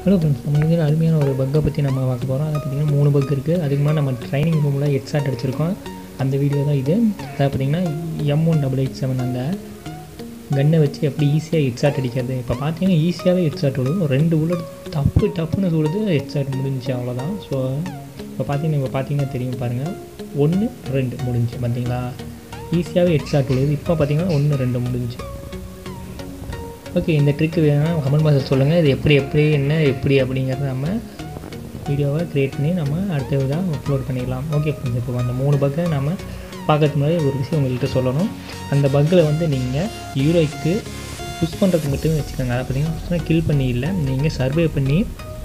hello friends நம்ம வந்து அருமையான ஒரு பக்கை பற்றி நம்ம பார்க்க போகிறோம் அதை பார்த்திங்கன்னா மூணு பக் இருக்குது அதுக்கு முன்னாடி நம்ம ட்ரைனிங் ரூமில் ஹெட்சாட் அடிச்சிருக்கோம் அந்த வீடியோ தான் இது அதை பார்த்திங்கன்னா M one double eight seven அந்த கன்னை வச்சு எப்படி ஈஸியாக ஹெட்சாட் அடிக்கிறது இப்போ பார்த்தீங்கன்னா ஈஸியாகவே ஹெட்சாட் விடும் ரெண்டு உள்ள டப்பு டப்புன்னு சுடுது ஹெட்சாட் முடிஞ்சுச்சு அவ்வளோதான் ஸோ இப்போ பார்த்தீங்கன்னா இப்போ பார்த்தீங்கன்னா தெரியும் பாருங்கள் ஒன்று ரெண்டு முடிஞ்சு பார்த்தீங்களா ஈஸியாகவே ஹெட்சாட் விழுது இப்போ பார்த்தீங்கன்னா ஒன்று ரெண்டு முடிஞ்சு ஓகே இந்த ட்ரிக் வேணால் கமெண்ட் பாக்ஸில் சொல்லுங்கள் இது எப்படி எப்படி என்ன எப்படி அப்படிங்கிறத நம்ம வீடியோவை க்ரியேட் பண்ணி நம்ம அடுத்த இதாக அப்லோட் பண்ணிடலாம் ஓகே ஃப்ரெண்ட்ஸ் இப்போ அந்த மூணு பக்கை நம்ம பார்க்கறதுக்கு முன்னாடி ஒரு விஷயம் உங்கள்கிட்ட சொல்லணும் அந்த பக்கில் வந்து நீங்கள் ஹீரோய்க்கு புஷ் பண்ணுறதுக்கு மட்டுமே வச்சுக்கோங்க அதை பார்த்தீங்கன்னா கில் பண்ணி இல்லை நீங்கள் சர்வே பண்ணி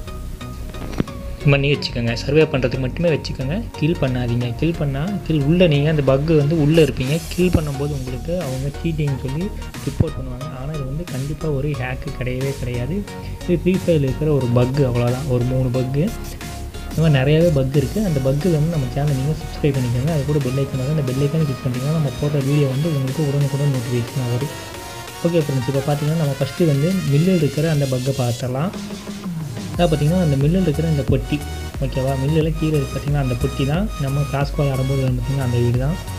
பண்ணி வச்சுக்கோங்க சர்வே பண்ணுறதுக்கு மட்டுமே வச்சுக்கோங்க கில் பண்ணாதீங்க கில் பண்ணால் கில் உள்ளே நீங்கள் அந்த பக்கு வந்து உள்ளே இருப்பீங்க கில் பண்ணும்போது உங்களுக்கு அவங்க சீட்டிங் சொல்லி ரிப்போர்ட் பண்ணுவாங்க ஆனால் இது வந்து கண்டிப்பாக ஒரு ஹேக்கு கிடையவே கிடையாது இது ஃப்ரீ ஃபயரில் இருக்கிற ஒரு பக்கு அவ்வளோதான் ஒரு மூணு பக்கு இந்த மாதிரி நிறையாவே பக் இருக்குது அந்த பக்கில் வந்து நம்ம சேனல் நீங்கள் சப்ஸ்கிரைப் பண்ணிக்கோங்க அது கூட பெல் ஐக்கன் அந்த பெல் ஐக்கன் கிளிக் பண்ணிட்டீங்கன்னா நம்ம போடுற வீடியோ வந்து உங்களுக்கு உடனுக்குடன் நோட்டிஃபிகேஷன் வரும் ஓகே ஃப்ரெண்ட்ஸ் இப்போ பார்த்தீங்கன்னா நம்ம ஃபஸ்ட்டு வந்து மில்லில் இருக்கிற அந்த பக்கை பார்த்தலாம் அதான் பார்த்திங்கன்னா அந்த மில்லில் இருக்கிற அந்த பொட்டி ஓகேவா மில்லில் கீழே இருக்கு பார்த்திங்கன்னா அந்த பொட்டி தான் நம்ம கிளாஸ் கால் ஆடும்போது பார்த்திங்கன்னா அந்த வீடு தான்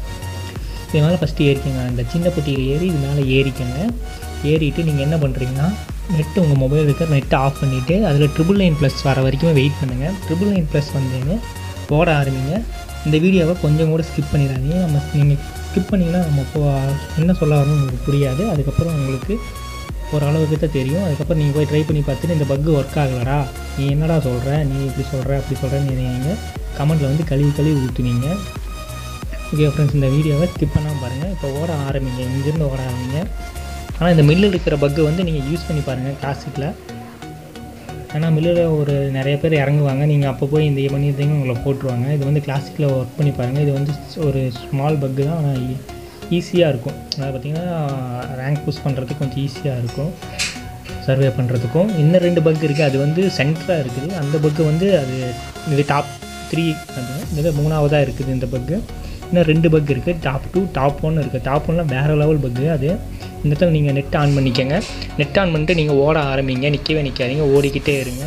இது மேலே ஃபஸ்ட்டு ஏறிக்கங்க அந்த சின்ன பொட்டியில் ஏறி இது மேலே ஏறிக்கங்க ஏறிட்டு நீங்கள் என்ன பண்ணுறீங்கன்னா நெட்டு உங்கள் மொபைல் இருக்கிற நெட்டை ஆஃப் பண்ணிவிட்டு அதில் ட்ரிபிள் நைன் ப்ளஸ் வர வரைக்கும் வெயிட் பண்ணுங்கள் ட்ரிபிள் நைன் ப்ளஸ் வந்தீங்க ஓட ஆரம்பிங்க இந்த வீடியோவை கொஞ்சம் கூட ஸ்கிப் பண்ணிடாதீங்க நம்ம நீங்கள் ஸ்கிப் பண்ணிங்கன்னா நம்ம இப்போ என்ன சொல்ல வரணும் உங்களுக்கு புரியாது அதுக்கப்புறம் உங்களுக்கு ஓரளவுக்கு தான் தெரியும் அதுக்கப்புறம் நீங்கள் போய் ட்ரை பண்ணி பார்த்துட்டு இந்த பக்கு ஒர்க் ஆகலடா நீ என்னடா சொல்கிற நீ இப்படி சொல்கிற அப்படி சொல்கிறேன்னு நீங்கள் கமெண்ட்டில் வந்து கழுவி கழுவி ஊற்றுனீங்க ஓகே ஃப்ரெண்ட்ஸ் இந்த வீடியோவை ஸ்கிப் பண்ணாமல் பாருங்கள் இப்போ ஓட ஆரம்பிங்க இங்கேருந்து ஓட ஆரம்பிங்க ஆனால் இந்த மில்லில் இருக்கிற பக்கு வந்து நீங்கள் யூஸ் பண்ணி பாருங்கள் கிளாசிக்கில் ஏன்னா மில்லில் ஒரு நிறைய பேர் இறங்குவாங்க நீங்கள் அப்போ போய் இந்த பண்ணியிருந்தீங்க உங்களை போட்டுருவாங்க இது வந்து கிளாசிக்கில் ஒர்க் பண்ணி பாருங்கள் இது வந்து ஒரு ஸ்மால் பக்கு தான் ஆனால் ஈஸியாக இருக்கும் அதை பார்த்திங்கன்னா ரேங்க் புஷ் பண்ணுறதுக்கு கொஞ்சம் ஈஸியாக இருக்கும் சர்வே பண்ணுறதுக்கும் இன்னும் ரெண்டு பக் இருக்குது அது வந்து சென்டராக இருக்குது அந்த பக்கு வந்து அது இது டாப் த்ரீ அது இது மூணாவதாக இருக்குது இந்த பக்கு இன்னும் ரெண்டு பக் இருக்குது டாப் டூ டாப் ஒன் இருக்குது டாப் ஒன்லாம் வேறு லெவல் பக்கு அது இந்த இடத்துல நீங்கள் நெட் ஆன் பண்ணிக்கோங்க நெட் ஆன் பண்ணிட்டு நீங்கள் ஓட ஆரம்பிங்க நிற்கவே நிற்காதீங்க ஓடிக்கிட்டே இருங்க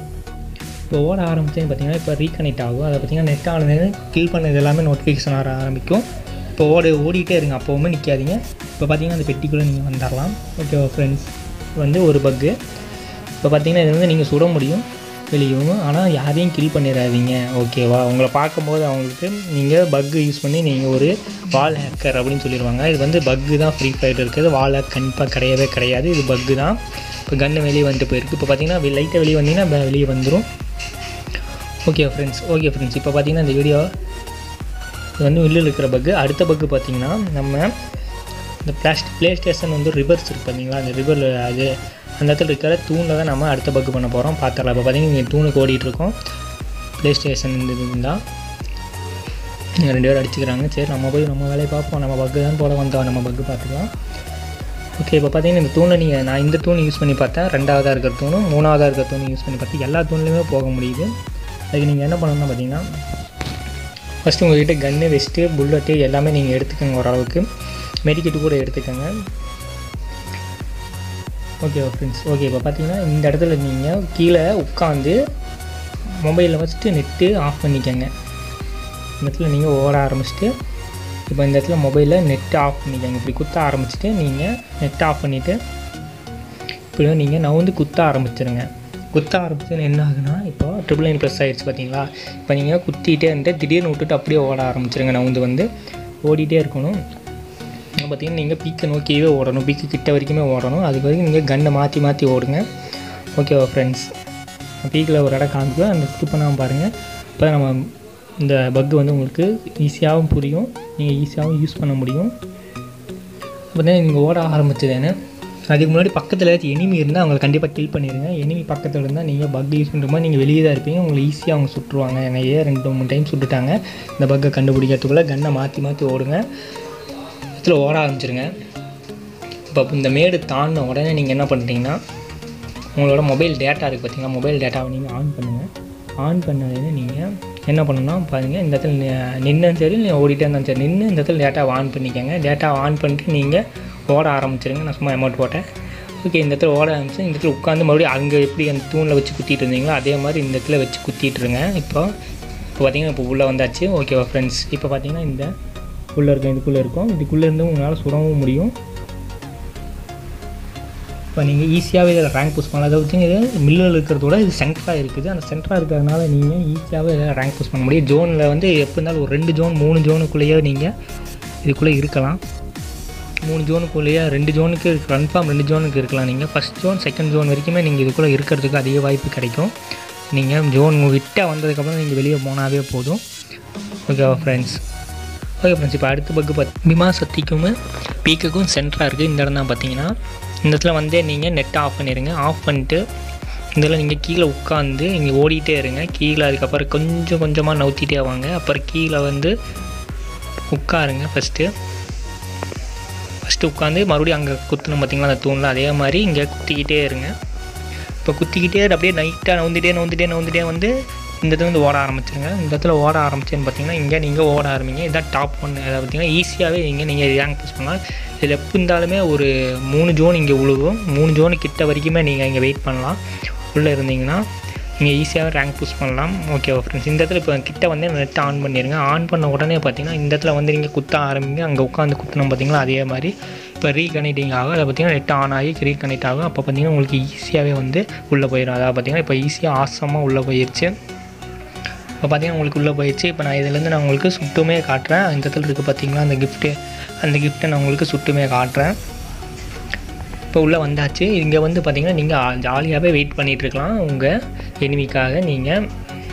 இப்போ ஓட ஆரம்பிச்சேன்னு பார்த்தீங்கன்னா இப்போ ரீகனெக்ட் ஆகும் அதை பார்த்தீங்கன்னா நெட் ஆனது கில் பண்ணது எல்லாமே நோட்டிஃபிகேஷன் வர ஆரம்பிக்கும் இப்போ ஓடி ஓடிட்டே இருங்க அப்போவுமே நிற்காதீங்க இப்போ பார்த்தீங்கன்னா அந்த பெட்டிக்குள்ளே நீங்கள் வந்துடலாம் ஓகேவா ஃப்ரெண்ட்ஸ் வந்து ஒரு பக்கு இப்போ பார்த்தீங்கன்னா இது வந்து நீங்கள் சுட முடியும் வெளியும் ஆனால் யாரையும் கில் பண்ணிடாதீங்க ஓகேவா உங்களை பார்க்கும்போது அவங்களுக்கு நீங்கள் பக்கு யூஸ் பண்ணி நீங்கள் ஒரு வால் ஹேக்கர் அப்படின்னு சொல்லிடுவாங்க இது வந்து பக்கு தான் ஃப்ரீ ஃபயர் இருக்குது வால் ஹேக் கண்டிப்பாக கிடையவே கிடையாது இது பக்கு தான் இப்போ கன்று வெளியே வந்துட்டு போயிருக்கு இப்போ பார்த்தீங்கன்னா லைட்டாக வெளியே வந்தீங்கன்னா வெளியே வந்துடும் ஓகே ஃப்ரெண்ட்ஸ் ஓகே ஃப்ரெண்ட்ஸ் இப்போ பார்த்தீங்கன்னா இந்த வீடியோ இது வந்து உள்ளே இருக்கிற பக்கு அடுத்த பக்கு பார்த்தீங்கன்னா நம்ம இந்த பிளாஸ்டிக் ப்ளே ஸ்டேஷன் வந்து ரிவர்ஸ் இருக்குது பார்த்தீங்களா அந்த ரிவர் அது அந்த இடத்துல இருக்கிற தூணில் தான் நம்ம அடுத்த பக்கு பண்ண போகிறோம் பார்த்துடலாம் இப்போ பார்த்தீங்கன்னா இங்கே தூணுக்கு ஓடிட்டுருக்கோம் ப்ளே ஸ்டேஷன் இந்த இது தான் இங்கே ரெண்டு பேரும் அடிச்சுக்கிறாங்க சரி நம்ம போய் நம்ம வேலையை பார்ப்போம் நம்ம பக்கு தான் போட வந்தோம் நம்ம பக்கு பார்த்துக்கலாம் ஓகே இப்போ பார்த்தீங்கன்னா இந்த தூணை நீங்கள் நான் இந்த தூண் யூஸ் பண்ணி பார்த்தேன் ரெண்டாவதாக இருக்கிற தூணும் மூணாவதாக இருக்கிற தூண் யூஸ் பண்ணி பார்த்தேன் எல்லா தூண்லேயுமே போக முடியுது அதுக்கு நீங்கள் என்ன பண்ணணும்னா பார்த்தீங்கன்னா ஃபஸ்ட்டு உங்கள்கிட்ட கன்று வெஸ்ட்டு புல்லட்டு எல்லாமே நீங்கள் எடுத்துக்கோங்க ஓரளவுக்கு மெடிக்கெட்டு கூட எடுத்துக்கோங்க ஓகே ஃப்ரெண்ட்ஸ் ஓகே இப்போ பார்த்தீங்கன்னா இந்த இடத்துல நீங்கள் கீழே உட்காந்து மொபைலில் ஃபஸ்ட்டு நெட்டு ஆஃப் பண்ணிக்கோங்க இந்த இடத்துல நீங்கள் ஓட ஆரம்பிச்சிட்டு இப்போ இந்த இடத்துல மொபைலில் நெட்டு ஆஃப் பண்ணிக்கோங்க இப்படி குத்த ஆரம்பிச்சிட்டு நீங்கள் நெட் ஆஃப் பண்ணிவிட்டு இப்படி நீங்கள் நவுந்து குத்த ஆரம்பிச்சிருங்க குத்த ஆரம்பிச்சதுன்னு என்ன ஆகுனா இப்போ ட்ரிபிள் நைன் ப்ளஸ் ஆகிடுச்சு பார்த்தீங்களா இப்போ நீங்கள் குத்திட்டே இருந்துட்டு திடீர்னு விட்டுட்டு அப்படியே ஓட ஆரம்பிச்சிருங்க நவுந்து வந்து ஓடிட்டே இருக்கணும் பார்த்தீங்கன்னா நீங்கள் பீக்கை நோக்கியவே ஓடணும் பீக்கு கிட்ட வரைக்குமே ஓடணும் அது வரைக்கும் நீங்கள் கன்னை மாற்றி மாற்றி ஓடுங்க ஓகேவா ஃப்ரெண்ட்ஸ் பீக்கில் ஒரு இடம் காமிக்கும் அந்த ஸ்கிப் பண்ணாமல் பாருங்கள் இப்போ நம்ம இந்த பக்கு வந்து உங்களுக்கு ஈஸியாகவும் புரியும் நீங்கள் ஈஸியாகவும் யூஸ் பண்ண முடியும் பார்த்தீங்கன்னா நீங்கள் ஓட ஆரம்பிச்சதுன்னு அதுக்கு முன்னாடி பக்கத்தில் ஏதாச்சும் எனிமி இருந்தால் அவங்களை கண்டிப்பாக கில் பண்ணிடுங்க எனிமி பக்கத்தில் இருந்தால் நீங்கள் பக் யூஸ் பண்ணுற மாதிரி நீங்கள் வெளியே தான் இருப்பீங்க உங்களை ஈஸியாக அவங்க சுட்டுருவாங்க என்னையே ரெண்டு மூணு டைம் சுட்டுட்டாங்க இந்த பக்கை கண்டுபிடிக்கிறதுக்குள்ளே கன்னை மாற்றி மாற்றி ஓடுங்க இடத்துல ஓட ஆரம்பிச்சிருங்க இப்போ இந்த மேடு தாண்டின உடனே நீங்கள் என்ன பண்ணுறீங்கன்னா உங்களோட மொபைல் டேட்டா இருக்குது பார்த்தீங்களா மொபைல் டேட்டாவை நீங்கள் ஆன் பண்ணுங்கள் ஆன் பண்ணதுன்னு நீங்கள் என்ன பண்ணணும்னா பாருங்கள் இந்த இடத்துல நின்னும் சரி இல்லை ஓடிட்டே இருந்தாலும் சரி நின்று இந்த இடத்துல டேட்டாவை ஆன் பண்ணிக்கோங்க டேட்டாவை ஆன் பண்ணிட்டு நீங்கள் ஓட ஆரம்பிச்சிருங்க நான் சும்மா அமௌண்ட் போட்டேன் ஓகே இந்த இடத்துல ஓட ஆரம்பிச்சு இந்த இடத்துல உட்காந்து மறுபடியும் அங்கே எப்படி அந்த தூணில் வச்சு குத்திட்டு இருந்தீங்களோ அதே மாதிரி இந்த இடத்துல வச்சு குத்திட்டுருங்க இப்போ இப்போ பார்த்தீங்கன்னா இப்போ உள்ளே வந்தாச்சு ஓகேவா ஃப்ரெண்ட்ஸ் இப்போ பார்த்தீங்கன்னா இந்த உள்ளே இருக்கும் இதுக்குள்ளே இருக்கும் இதுக்குள்ளே இருந்து உங்களால் சுடவும் முடியும் இப்போ நீங்கள் ஈஸியாகவே இதில் ரேங்க் புஷ் பண்ணலாம் அதாவது இது மில்லில் இருக்கிறதோட இது சென்டராக இருக்குது அந்த சென்டராக இருக்கிறதுனால நீங்கள் ஈஸியாகவே இதில் ரேங்க் புஷ் பண்ண முடியும் ஜோனில் வந்து எப்போ இருந்தாலும் ஒரு ரெண்டு ஜோன் மூணு ஜோனுக்குள்ளேயே நீங்கள் இதுக்குள்ளே இருக்கலாம் மூணு ஜோனுக்குள்ளேயே ரெண்டு ஜோனுக்கு கன்ஃபார்ம் ரெண்டு ஜோனுக்கு இருக்கலாம் நீங்கள் ஃபஸ்ட் ஜோன் செகண்ட் ஜோன் வரைக்குமே நீங்கள் இதுக்குள்ளே இருக்கிறதுக்கு அதிக வாய்ப்பு கிடைக்கும் நீங்கள் ஜோன் விட்ட வந்ததுக்கப்புறம் நீங்கள் வெளியே போனாவே போதும் ஓகேவா ஃப்ரெண்ட்ஸ் ஓகே ஃப்ரெண்ட்ஸ் இப்போ அடுத்த பக்கு பார்த்து பிமா சக்திக்கும் பீக்குக்கும் சென்டராக இருக்குது இந்த இடம் தான் பார்த்தீங்கன்னா இந்த இடத்துல வந்து நீங்கள் நெட்டை ஆஃப் பண்ணிடுங்க ஆஃப் பண்ணிட்டு இதில் நீங்கள் கீழே உட்காந்து இங்கே ஓடிட்டே இருங்க கீழே அதுக்கப்புறம் கொஞ்சம் கொஞ்சமாக நவுத்திட்டே வாங்க அப்புறம் கீழே வந்து உட்காருங்க ஃபஸ்ட்டு ஃபஸ்ட்டு உட்காந்து மறுபடியும் அங்கே குத்தணும் பார்த்தீங்களா அந்த தூணில் அதே மாதிரி இங்கே குத்திக்கிட்டே இருங்க இப்போ குத்திக்கிட்டே அப்படியே நைட்டாக நவுந்துட்டே நவுந்துட்டே நவுந்துட்டே வந்து இந்த இடத்துல வந்து ஓட ஆரம்பிச்சிருங்க இந்த இடத்துல ஓட ஆரம்பிச்சேன்னு பார்த்தீங்கன்னா இங்கே நீங்கள் ஓட ஆரம்பிங்க இதான் டாப் ஒன் அதை பார்த்தீங்கன்னா ஈஸியாகவே இங்கே நீங்கள் ரேங்க் புஷ் பண்ணலாம் இதில் எப்போ இருந்தாலுமே ஒரு மூணு ஜோன் இங்கே உழுவும் மூணு ஜோனு கிட்ட வரைக்குமே நீங்கள் இங்கே வெயிட் பண்ணலாம் உள்ளே இருந்தீங்கன்னா நீங்கள் ஈஸியாகவே ரேங்க் புஷ் பண்ணலாம் ஓகே ஃப்ரெண்ட்ஸ் இந்த இடத்துல இப்போ கிட்ட வந்து நெட் ஆன் பண்ணிடுங்க ஆன் பண்ண உடனே பார்த்தீங்கன்னா இந்த இடத்துல வந்து நீங்கள் குத்த ஆரம்பிங்க அங்கே உட்காந்து குத்தணும் பார்த்தீங்களா அதே மாதிரி இப்போ ரீகனெக்டிங் ஆகும் அதை பார்த்தீங்கன்னா நெட் ஆன் ஆகி ரீகனெக்ட் ஆகும் அப்போ பார்த்தீங்கன்னா உங்களுக்கு ஈஸியாகவே வந்து உள்ளே போயிடும் அதாவது பார்த்தீங்கன்னா இப்போ ஈஸியாக ஆசமாக உள்ளே போயிடுச்சு இப்போ பார்த்தீங்கன்னா உங்களுக்கு உள்ளே போயிடுச்சு இப்போ நான் இதுலேருந்து நான் உங்களுக்கு சுட்டுமே காட்டுறேன் இந்த இடத்துல இருக்குது பார்த்தீங்களா அந்த கிஃப்ட்டு அந்த கிஃப்ட்டை நான் உங்களுக்கு சுட்டுமே காட்டுறேன் இப்போ உள்ளே வந்தாச்சு இங்கே வந்து பார்த்தீங்கன்னா நீங்கள் ஜாலியாகவே வெயிட் பண்ணிகிட்டு இருக்கலாம் உங்கள் எனிமிக்காக நீங்கள்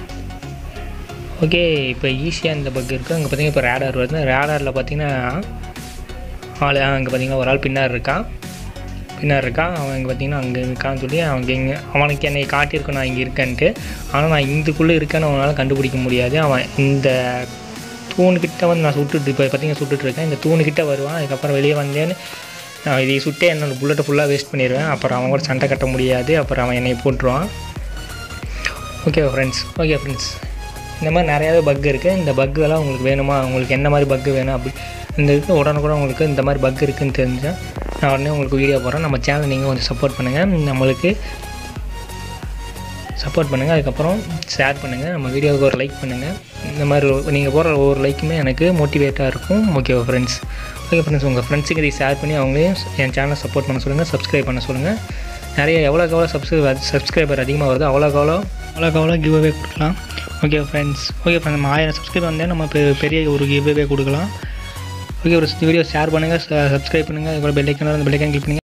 ஓகே இப்போ ஈஸியாக இந்த பக் இருக்குது அங்கே பார்த்தீங்கன்னா இப்போ ரேடார் வருது ரேடாரில் பார்த்தீங்கன்னா ஆள் அங்கே பார்த்தீங்கன்னா ஒரு ஆள் பின்னாடி இருக்கான் பின்னாடி இருக்கான் அவன் இங்கே பார்த்தீங்கன்னா அங்கே இருக்கான்னு சொல்லி அவங்க இங்கே அவனுக்கு என்னை காட்டியிருக்கோம் நான் இங்கே இருக்கேன்ட்டு ஆனால் நான் இதுக்குள்ளே இருக்கேன்னு அவனால் கண்டுபிடிக்க முடியாது அவன் இந்த தூணுக்கிட்ட வந்து நான் சுட்டுட்டு இப்போ பார்த்தீங்கன்னா சுட்டுட்டு இருக்கேன் இந்த தூணுக்கிட்ட வருவான் அதுக்கப்புறம் வெளியே வந்தேன்னு நான் இதை சுட்டே என்னோடய புல்லட்டை ஃபுல்லாக வேஸ்ட் பண்ணிடுவேன் அப்புறம் அவன் கூட சண்டை கட்ட முடியாது அப்புறம் அவன் என்னை போட்டுருவான் ஓகே ஃப்ரெண்ட்ஸ் ஓகே ஃப்ரெண்ட்ஸ் இந்த மாதிரி நிறையாவே பக் இருக்குது இந்த பக்கெல்லாம் உங்களுக்கு வேணுமா உங்களுக்கு என்ன மாதிரி பக்கு வேணும் அப்படி இந்த இதுக்கு உடனுக்குடன் உங்களுக்கு இந்த மாதிரி பக் இருக்குதுன்னு தெரிஞ்சால் நான் உடனே உங்களுக்கு வீடியோ போடுறேன் நம்ம சேனல் நீங்கள் கொஞ்சம் சப்போர்ட் பண்ணுங்கள் நம்மளுக்கு சப்போர்ட் பண்ணுங்கள் அதுக்கப்புறம் ஷேர் பண்ணுங்கள் நம்ம வீடியோவுக்கு ஒரு லைக் பண்ணுங்கள் இந்த மாதிரி நீங்கள் போடுற ஒவ்வொரு லைக்குமே எனக்கு மோட்டிவேட்டாக இருக்கும் ஓகே ஃப்ரெண்ட்ஸ் ஓகே ஃப்ரெண்ட்ஸ் உங்கள் ஃப்ரெண்ட்ஸுக்கு இதை ஷேர் பண்ணி அவங்களையும் என் சேனலை சப்போர்ட் பண்ண சொல்லுங்கள் சப்ஸ்கிரைப் பண்ண சொல்லுங்கள் நிறைய எவ்வளோக்கு எவ்வளோ சப்ஸ்கிரைபர் சப்ஸ்கிரைபர் அதிகமாக வருதோ அவ்வளோக்கு எவ்வளோ அவ்வளோக்கு எவ்வளோ கிவ் அவே கொடுக்கலாம் ஓகே ஃப்ரெண்ட்ஸ் ஓகே ஃப்ரெண்ட்ஸ் நம்ம ஆயிரம் சப்ஸ்கிரைப் வந்தே நம்ம பெ- பெரிய ஒரு கிவ் அவே கொடுக்கலாம் ஓகே ஒரு வீடியோ ஷேர் பண்ணுங்கள் சப்ஸ்கிரைப் பண்ணுங்கள் அதுக்கப்புறம் பெல்லைக்கன் அந்த பெல்லைக்கன் கிளிக் பண்ணுங்கள்